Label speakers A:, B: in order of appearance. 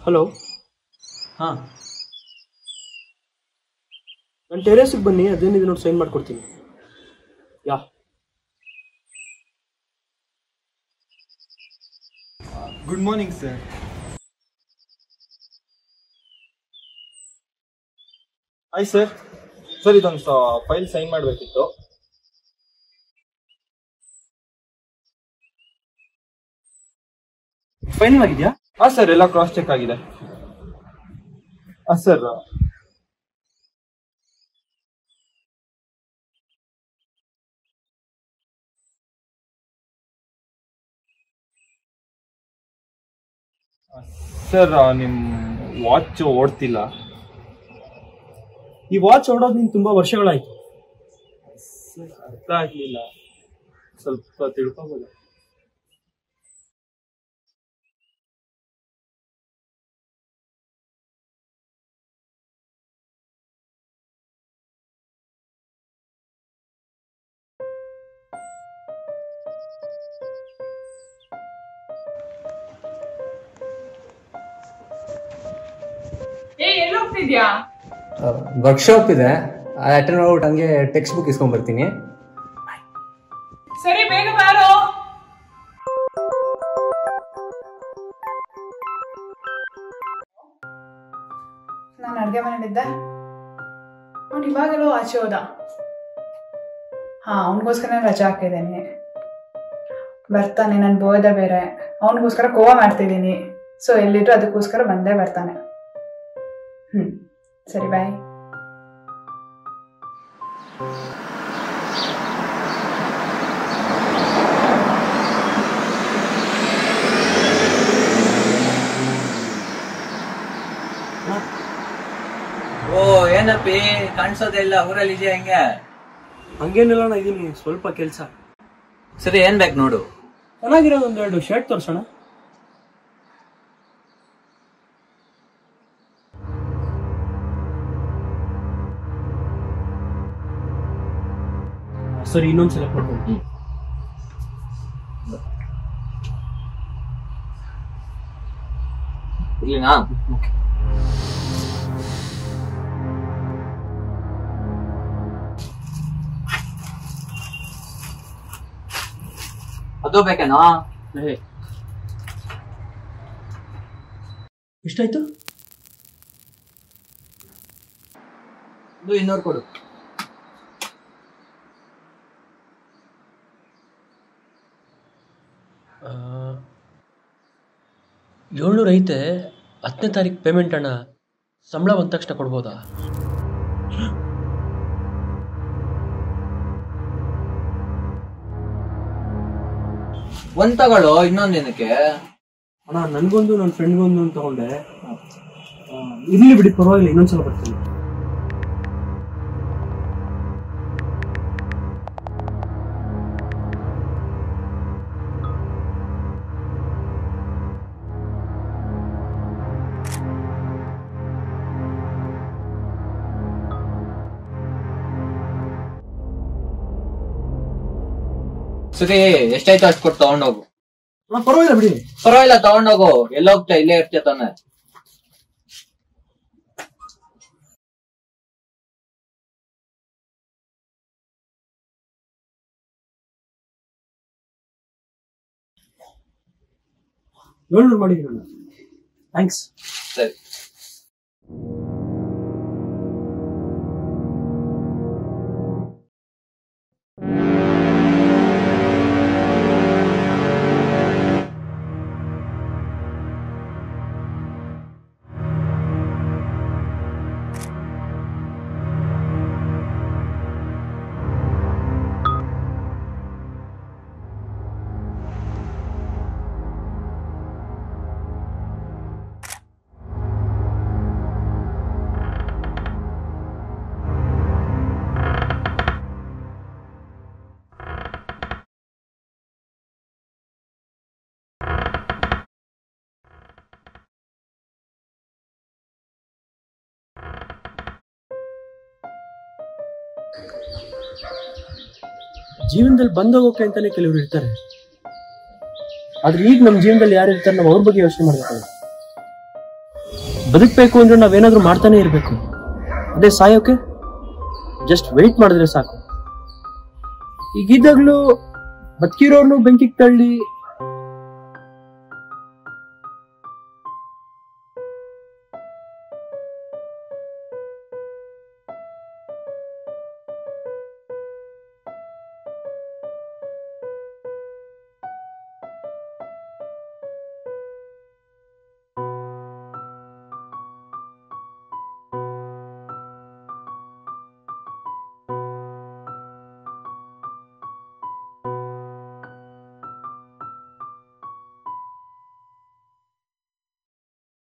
A: Hello
B: ಹಾಂ
A: ನನ್ನ ಟೆರೇಸಿಗೆ ಬನ್ನಿ ಅದೇನಿದೆ ನೋಡಿ ಸೈನ್ ಮಾಡ್ಕೊಡ್ತೀನಿ yeah
B: good morning sir hi sir sir ಇದೊಂದು ಫೈಲ್ ಸೈನ್ ಮಾಡಬೇಕಿತ್ತು
A: ಫೈನಲ್ ಆಗಿದೆಯಾ
B: ಹಾಂ ಸರ್ ಎಲ್ಲ ಕ್ರಾಸ್ ಚೆಕ್ ಆಗಿದೆ ಹಾಂ ಸರ್ ಸರ್ ನಿಮ್ಮ ವಾಚ್ ಓಡ್ತಿಲ್ಲ
A: ಈ ವಾಚ್ ಓಡೋದು ನಿಂಗೆ ತುಂಬಾ ವರ್ಷಗಳಾಯ್ತು
B: ಅರ್ಥ ಆಗ್ಲಿಲ್ಲ ಸ್ವಲ್ಪ ತಿಳ್ಕೊಬೋದ
C: ಏ ಎಲ್ಲಿ ಹೋಗ್ತಿದ್ಯಾ
D: ವರ್ಕ್ಶಾಪ್ ಇದೆ ಅಟೆಂಡ್ ಮಾಡ್ಬಿಟ್ಟು ಹಂಗೆ ಟೆಕ್ಸ್ಟ್ ಬುಕ್ ಇಸ್ಕೊಂಡ್ ಬರ್ತೀನಿ
C: ಸರಿ ಬೇಗ ಬಾರೋ ನಾನು ಅಡ್ಗೆ ಮನೇಲಿದ್ದೆ ಅವ್ನು ಇವಾಗೆಲ್ಲೋ ಆಚೆ ಹೋದ ಹಾ ಅವನಿಗೋಸ್ಕರ ರಜೆ ಹಾಕಿದ್ದೀನಿ ಬರ್ತಾನೆ ನನ್ನ ಬೋಯ್ದ ಬೇರೆ ಅವನಿಗೋಸ್ಕರ ಕೋವಾ ಮಾಡ್ತಿದ್ದೀನಿ ಸೊ ಎಲ್ಲಿದ್ರು ಅದಕ್ಕೋಸ್ಕರ ಬಂದೇ ಬರ್ತಾನೆ ಹ್ಮ್ ಸರಿ ಬಾಯ್
E: ಓ ಏನಪ್ಪಿ ಕಾಣಿಸೋದೇ ಇಲ್ಲ ಊರಲ್ಲಿ ಇದೆಯಾ ಹೆಂಗೆ
A: ಹಂಗೇನಿಲ್ಲ ನಾ ಇದೀನಿ ಸ್ವಲ್ಪ ಕೆಲಸ
E: ಸರಿ ಏನ್ ಬೇಕು ನೋಡು
A: ಚೆನ್ನಾಗಿರೋದು ಒಂದೆರಡು ಶರ್ಟ್ ತೋರ್ಸೋಣ ಸರಿ ಇನ್ನೊಂದ್ಸಲ ಕೊಡ್ಬೋದು
E: ಇಲ್ಲಿನಾ ಅದು ಬೇಕೇನೋ
A: ಏ. ಎಷ್ಟಾಯ್ತು
E: ಇದು ಇನ್ನೂರು ಕೊಡು
A: ಏಳ್ನೂರು ಐತೆ ಹತ್ತನೇ ತಾರೀಕು ಪೇಮೆಂಟ್ ಅಣ್ಣ ಸಂಬಳ ಬಂದ ತಕ್ಷಣ ಕೊಡ್ಬೋದಾ
E: ಒಂದ್ ತಗೊಳ್ಳೋ ಇನ್ನೊಂದ್ ಏನಕ್ಕೆ
A: ಅಣ್ಣ ನನ್ಗೊಂದು ನನ್ನ ಫ್ರೆಂಡ್ಗೊಂದು ಅಂತ ತಗೊಂಡೆ ಆ, ಇರ್ಲಿ ಬಿಡಿ ಪರವಾಗಿಲ್ಲ ಇನ್ನೊಂದ್ಸಲ ಬರ್ತೀನಿ
E: ಸರಿ ಎಷ್ಟಾಯ್ತು ಅಷ್ಟು ಕೊಟ್ಟು ತಗೊಂಡೋಗು
A: ಅಣ್ಣ ಪರವಾಗಿಲ್ಲ ಬಿಡಿ
E: ಪರವಾಗಿಲ್ಲ ತಗೊಂಡೋಗು ಎಲ್ಲೋಗ್ತಾ ಇಲ್ಲೇ ಇರ್ತೀಯ ತಾನೆ
A: ಏಳ್ನೂರು ಮಾಡಿದ್ದೀನಿ ಅಣ್ಣ ಥ್ಯಾಂಕ್ಸ್
E: ಸರಿ
A: ಜೀವನದಲ್ಲಿ ಬಂದೋಗೋಕೆ ಅಂತಾನೆ ಕೆಲವರು ಇರ್ತಾರೆ ಆದ್ರೆ ಈಗ ನಮ್ಮ ಜೀವನದಲ್ಲಿ ಯಾರು ಇರ್ತಾರೆ ನಾವು ಅವ್ರ ಬಗ್ಗೆ ಯೋಚನೆ ಮಾಡ್ಬೇಕು ಬದುಕಬೇಕು ಅಂದ್ರೆ ನಾವೇನಾದ್ರೂ ಮಾಡ್ತಾನೆ ಇರಬೇಕು ಅದೇ ಸಾಯೋಕೆ ಜಸ್ಟ್ ವೆಯ್ಟ್ ಮಾಡಿದ್ರೆ ಸಾಕು ಈಗಿದ್ದಾಗ್ಲೂ ಬದುಕಿರೋರ್ನು ಬೆಂಕಿಗೆ ತಳ್ಳಿ